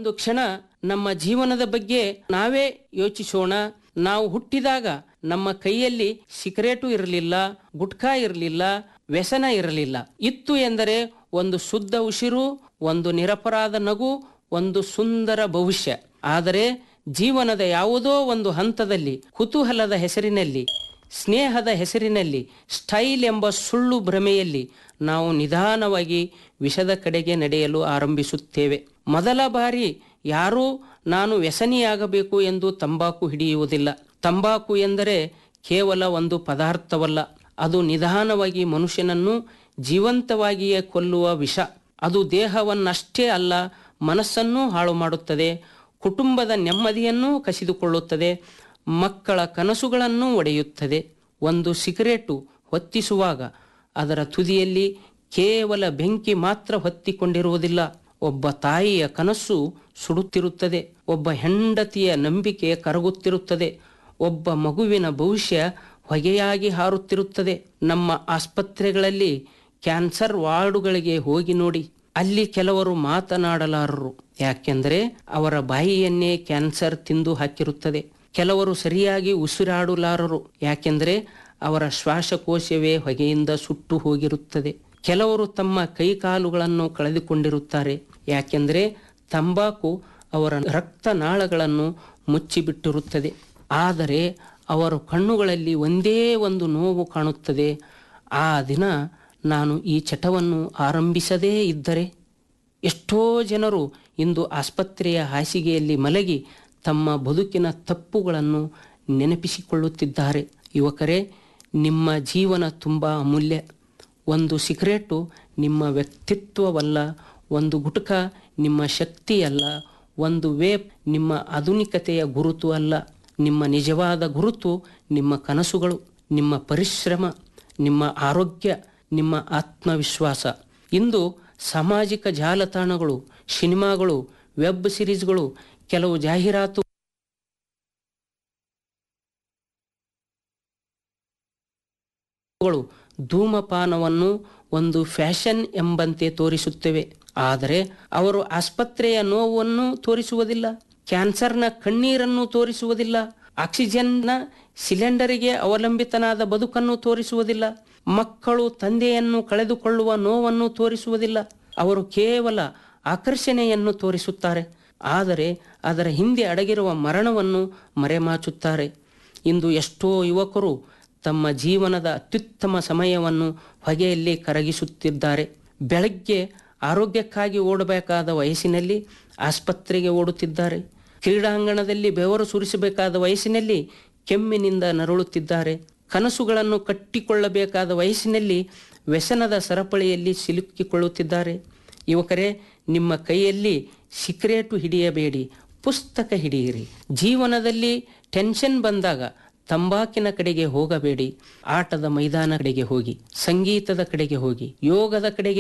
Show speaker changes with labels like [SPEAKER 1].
[SPEAKER 1] ಒಂದು ಕ್ಷಣ ನಮ್ಮ ಜೀವನದ ಬಗ್ಗೆ ನಾವೇ ಯೋಚಿಸೋಣ ನಾವು ಹುಟ್ಟಿದಾಗ ನಮ್ಮ ಕೈಯಲ್ಲಿ ಸಿಗರೇಟು ಇರಲಿಲ್ಲ ಗುಟ್ಕಾ ಇರಲಿಲ್ಲ ವ್ಯಸನ ಇರಲಿಲ್ಲ ಇತ್ತು ಎಂದರೆ ಒಂದು ಶುದ್ಧ ಉಸಿರು ಒಂದು ನಿರಪರಾಧ ನಗು ಒಂದು ಸುಂದರ ಭವಿಷ್ಯ ಆದರೆ ಜೀವನದ ಯಾವುದೋ ಒಂದು ಹಂತದಲ್ಲಿ ಕುತೂಹಲದ ಹೆಸರಿನಲ್ಲಿ ಸ್ನೇಹದ ಹೆಸರಿನಲ್ಲಿ ಸ್ಟೈಲ್ ಎಂಬ ಸುಳ್ಳು ಭ್ರಮೆಯಲ್ಲಿ ನಾವು ನಿಧಾನವಾಗಿ ವಿಷದ ಕಡೆಗೆ ನಡೆಯಲು ಆರಂಭಿಸುತ್ತೇವೆ ಮೊದಲ ಬಾರಿ ಯಾರೂ ನಾನು ವ್ಯಸನಿಯಾಗಬೇಕು ಎಂದು ತಂಬಾಕು ಹಿಡಿಯುವುದಿಲ್ಲ ತಂಬಾಕು ಎಂದರೆ ಕೇವಲ ಒಂದು ಪದಾರ್ಥವಲ್ಲ ಅದು ನಿಧಾನವಾಗಿ ಮನುಷ್ಯನನ್ನು ಜೀವಂತವಾಗಿಯೇ ಕೊಲ್ಲುವ ವಿಷ ಅದು ದೇಹವನ್ನಷ್ಟೇ ಅಲ್ಲ ಮನಸ್ಸನ್ನೂ ಹಾಳು ಮಾಡುತ್ತದೆ ಕುಟುಂಬದ ನೆಮ್ಮದಿಯನ್ನೂ ಕಸಿದುಕೊಳ್ಳುತ್ತದೆ ಮಕ್ಕಳ ಕನಸುಗಳನ್ನು ಒಡೆಯುತ್ತದೆ ಒಂದು ಸಿಗರೇಟು ಹೊತ್ತಿಸುವಾಗ ಅದರ ತುದಿಯಲ್ಲಿ ಕೇವಲ ಬೆಂಕಿ ಮಾತ್ರ ಹೊತ್ತಿಕೊಂಡಿರುವುದಿಲ್ಲ ಒಬ್ಬ ತಾಯಿಯ ಕನಸು ಸುಡುತ್ತಿರುತ್ತದೆ ಒಬ್ಬ ಹೆಂಡತಿಯ ನಂಬಿಕೆ ಕರಗುತ್ತಿರುತ್ತದೆ ಒಬ್ಬ ಮಗುವಿನ ಭವಿಷ್ಯ ಹೊಗೆಯಾಗಿ ಹಾರುತ್ತಿರುತ್ತದೆ ನಮ್ಮ ಆಸ್ಪತ್ರೆಗಳಲ್ಲಿ ಕ್ಯಾನ್ಸರ್ ವಾರ್ಡುಗಳಿಗೆ ಹೋಗಿ ನೋಡಿ ಅಲ್ಲಿ ಕೆಲವರು ಮಾತನಾಡಲಾರರು ಯಾಕೆಂದರೆ ಅವರ ಬಾಯಿಯನ್ನೇ ಕ್ಯಾನ್ಸರ್ ತಿಂದು ಹಾಕಿರುತ್ತದೆ ಕೆಲವರು ಸರಿಯಾಗಿ ಉಸಿರಾಡಲಾರರು ಯಾಕೆಂದರೆ ಅವರ ಶ್ವಾಸಕೋಶವೇ ಹೊಗೆಯಿಂದ ಸುಟ್ಟು ಹೋಗಿರುತ್ತದೆ ಕೆಲವರು ತಮ್ಮ ಕೈಕಾಲುಗಳನ್ನು ಕಳೆದುಕೊಂಡಿರುತ್ತಾರೆ ಯಾಕೆಂದರೆ ತಂಬಾಕು ಅವರ ರಕ್ತನಾಳಗಳನ್ನು ಮುಚ್ಚಿಬಿಟ್ಟಿರುತ್ತದೆ ಆದರೆ ಅವರ ಕಣ್ಣುಗಳಲ್ಲಿ ಒಂದೇ ಒಂದು ನೋವು ಕಾಣುತ್ತದೆ ಆ ದಿನ ನಾನು ಈ ಚಟವನ್ನು ಆರಂಭಿಸದೇ ಇದ್ದರೆ ಎಷ್ಟೋ ಜನರು ಇಂದು ಆಸ್ಪತ್ರೆಯ ಹಾಸಿಗೆಯಲ್ಲಿ ಮಲಗಿ ತಮ್ಮ ಬದುಕಿನ ತಪ್ಪುಗಳನ್ನು ನೆನಪಿಸಿಕೊಳ್ಳುತ್ತಿದ್ದಾರೆ ಯುವಕರೇ ನಿಮ್ಮ ಜೀವನ ತುಂಬ ಅಮೂಲ್ಯ ಒಂದು ಸಿಗರೇಟು ನಿಮ್ಮ ವ್ಯಕ್ತಿತ್ವವಲ್ಲ ಒಂದು ಗುಟುಕ ನಿಮ್ಮ ಶಕ್ತಿಯಲ್ಲ ಒಂದು ವೇಪ್ ನಿಮ್ಮ ಆಧುನಿಕತೆಯ ಗುರುತು ಅಲ್ಲ ನಿಮ್ಮ ನಿಜವಾದ ಗುರುತು ನಿಮ್ಮ ಕನಸುಗಳು ನಿಮ್ಮ ಪರಿಶ್ರಮ ನಿಮ್ಮ ಆರೋಗ್ಯ ನಿಮ್ಮ ಆತ್ಮವಿಶ್ವಾಸ ಇಂದು ಸಾಮಾಜಿಕ ಜಾಲತಾಣಗಳು ಸಿನಿಮಾಗಳು ವೆಬ್ ಸಿರೀಸ್ಗಳು ಕೆಲವು ಜಾಹೀರಾತು ಧೂಮಪಾನವನ್ನು ಒಂದು ಫ್ಯಾಷನ್ ಎಂಬಂತೆ ತೋರಿಸುತ್ತವೆ ಆದರೆ ಅವರು ಆಸ್ಪತ್ರೆಯ ನೋವನ್ನು ತೋರಿಸುವುದಿಲ್ಲ ಕ್ಯಾನ್ಸರ್ನ ಕಣ್ಣೀರನ್ನು ತೋರಿಸುವುದಿಲ್ಲ ಆಕ್ಸಿಜನ್ನ ಸಿಲಿಂಡರಿಗೆ ಅವಲಂಬಿತನಾದ ಬದುಕನ್ನು ತೋರಿಸುವುದಿಲ್ಲ ಮಕ್ಕಳು ತಂದೆಯನ್ನು ಕಳೆದುಕೊಳ್ಳುವ ನೋವನ್ನು ತೋರಿಸುವುದಿಲ್ಲ ಅವರು ಕೇವಲ ಆಕರ್ಷಣೆಯನ್ನು ತೋರಿಸುತ್ತಾರೆ ಆದರೆ ಅದರ ಹಿಂದೆ ಅಡಗಿರುವ ಮರಣವನ್ನು ಮರೆಮಾಚುತ್ತಾರೆ ಇಂದು ಎಷ್ಟೋ ಯುವಕರು ತಮ್ಮ ಜೀವನದ ಅತ್ಯುತ್ತಮ ಸಮಯವನ್ನು ಹೊಗೆಯಲ್ಲಿ ಕರಗಿಸುತ್ತಿದ್ದಾರೆ ಬೆಳಗ್ಗೆ ಆರೋಗ್ಯಕ್ಕಾಗಿ ಓಡಬೇಕಾದ ವಯಸ್ಸಿನಲ್ಲಿ ಆಸ್ಪತ್ರೆಗೆ ಓಡುತ್ತಿದ್ದಾರೆ ಕ್ರೀಡಾಂಗಣದಲ್ಲಿ ಬೆವರು ಸುರಿಸಬೇಕಾದ ವಯಸ್ಸಿನಲ್ಲಿ ಕೆಮ್ಮಿನಿಂದ ನರಳುತ್ತಿದ್ದಾರೆ ಕನಸುಗಳನ್ನು ಕಟ್ಟಿಕೊಳ್ಳಬೇಕಾದ ವಯಸ್ಸಿನಲ್ಲಿ ವ್ಯಸನದ ಸರಪಳಿಯಲ್ಲಿ ಸಿಲುಕಿಕೊಳ್ಳುತ್ತಿದ್ದಾರೆ ಯುವಕರೇ ನಿಮ್ಮ ಕೈಯಲ್ಲಿ ಸಿಗರೇಟು ಹಿಡಿಯಬೇಡಿ ಪುಸ್ತಕ ಹಿಡಿಯಿರಿ ಜೀವನದಲ್ಲಿ ಟೆನ್ಷನ್ ಬಂದಾಗ ತಂಬಾಕಿನ ಕಡೆಗೆ ಹೋಗಬೇಡಿ ಆಟದ ಮೈದಾನ ಕಡೆಗೆ ಹೋಗಿ ಸಂಗೀತದ ಕಡೆಗೆ ಹೋಗಿ ಯೋಗದ ಕಡೆಗೆ